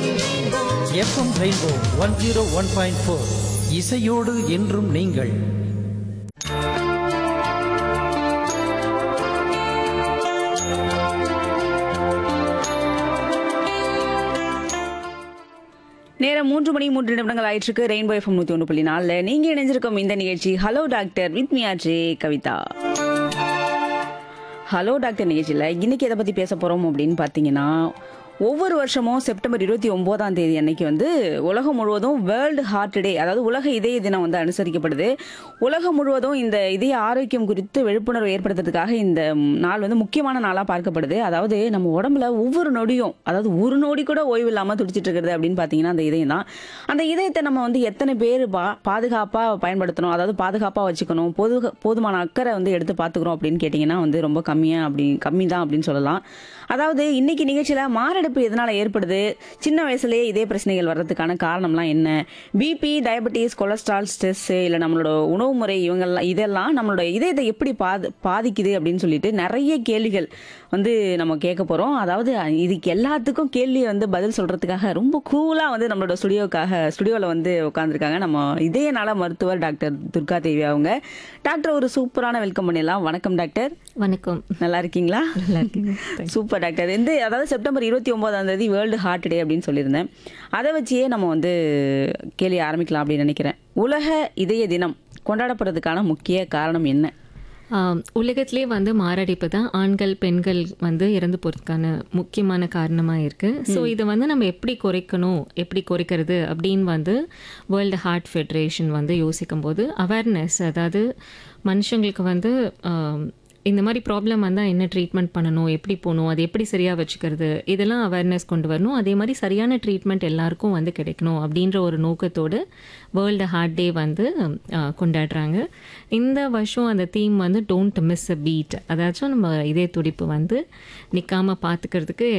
FM rainbow one zero one point four இசையோடு என்றும் நீங்கள் நேரம் மூன்று மணி மூன்று நிமிடங்கள் ஆயிட்டிருக்கு ரெயின்போ எஃப்எம் நூற்றி ஒன்று புள்ளி நாலில் நீங்கள் இணைஞ்சிருக்கும் இந்த நிகழ்ச்சி ஹலோ டாக்டர் வித் மியாஜே கவிதா ஹலோ டாக்டர் நிகழ்ச்சியில் இன்னைக்கு எதை பற்றி பேச போகிறோம் அப்படின்னு பார்த்தீங்கன்னா ஒவ்வொரு வருஷமும் செப்டம்பர் இருபத்தி ஒம்போதாம் தேதி அன்னைக்கு வந்து உலகம் முழுவதும் வேர்ல்டு ஹார்ட் டே அதாவது உலக இதய தினம் வந்து அனுசரிக்கப்படுது உலகம் முழுவதும் இந்த இதய ஆரோக்கியம் குறித்து விழிப்புணர்வு ஏற்படுத்துறதுக்காக இந்த நாள் வந்து முக்கியமான நாளாக பார்க்கப்படுது அதாவது நம்ம உடம்புல ஒவ்வொரு நொடியும் அதாவது ஒரு நொடி கூட ஓய்வு இல்லாமல் துடிச்சிட்டு இருக்கிறது அப்படின்னு பார்த்தீங்கன்னா அந்த இதயம் தான் அந்த இதயத்தை நம்ம வந்து எத்தனை பேர் பா பாதுகாப்பாக பயன்படுத்தணும் அதாவது பாதுகாப்பாக வச்சுக்கணும் போது போதுமான அக்கறை வந்து எடுத்து பார்த்துக்கிறோம் அப்படின்னு கேட்டிங்கன்னா வந்து ரொம்ப கம்மியாக அப்படி கம்மி தான் அப்படின்னு சொல்லலாம் அதாவது இன்னைக்கு நிகழ்ச்சியில் மாரடைப்பு எதனால் ஏற்படுது சின்ன வயசுலேயே இதே பிரச்சனைகள் வர்றதுக்கான காரணம்லாம் என்ன பிபி டயபெட்டிஸ் கொலஸ்ட்ரால் ஸ்ட்ரெஸ் இல்லை நம்மளோட உணவு முறை இவங்கெல்லாம் இதெல்லாம் நம்மளோட இதயத்தை எப்படி பாது பாதிக்குது அப்படின்னு சொல்லிட்டு நிறைய கேள்விகள் வந்து நம்ம கேட்க போகிறோம் அதாவது இதுக்கு எல்லாத்துக்கும் கேள்வி வந்து பதில் சொல்கிறதுக்காக ரொம்ப கூலாக வந்து நம்மளோட ஸ்டுடியோக்காக ஸ்டுடியோவில் வந்து உட்காந்துருக்காங்க நம்ம இதய நல மருத்துவர் டாக்டர் துர்கா தேவி அவங்க டாக்டர் ஒரு சூப்பரான வெல்கம் பண்ணிடலாம் வணக்கம் டாக்டர் வணக்கம் நல்லா இருக்கீங்களா நல்லா இருக்கீங்க சூப்பர் டாக்டர் இந்த அதாவது செப்டம்பர் இருபத்தி ஒன்பதாம் தேதி வேர்ல்டு ஹார்ட் டே அப்படின்னு சொல்லியிருந்தேன் அதை வச்சே நம்ம வந்து கேள்வி ஆரம்பிக்கலாம் அப்படின்னு நினைக்கிறேன் உலக இதய தினம் கொண்டாடப்படுறதுக்கான முக்கிய காரணம் என்ன ஆம், உலகத்திலே வந்து மாரடைப்பு தான் ஆண்கள் பெண்கள் வந்து இறந்து போகிறதுக்கான முக்கியமான காரணமாக இருக்குது ஸோ இதை வந்து நம்ம எப்படி குறைக்கணும் எப்படி குறைக்கிறது அப்படின்னு வந்து வேர்ல்டு ஹார்ட் ஃபெடரேஷன் வந்து யோசிக்கும் போது அவேர்னஸ் அதாவது மனுஷங்களுக்கு வந்து ஆம், இந்த மாதிரி ப்ராப்ளம் வந்தால் என்ன ட்ரீட்மெண்ட் பண்ணணும் எப்படி போகணும் அது எப்படி சரியாக வச்சுக்கிறது இதெல்லாம் அவேர்னஸ் கொண்டு வரணும் அதே மாதிரி சரியான ட்ரீட்மெண்ட் எல்லாருக்கும் வந்து கிடைக்கணும் அப்படின்ற ஒரு நோக்கத்தோடு வேர்ல்டு ஹார்ட் டே வந்து ஆ, கொண்டாடுறாங்க இந்த வருஷம் அந்த தீம் வந்து டோன்ட் மிஸ் அ பீட் அதாச்சும் நம்ம இதய துடிப்பு வந்து நிற்காம பார்த்துக்கிறதுக்கு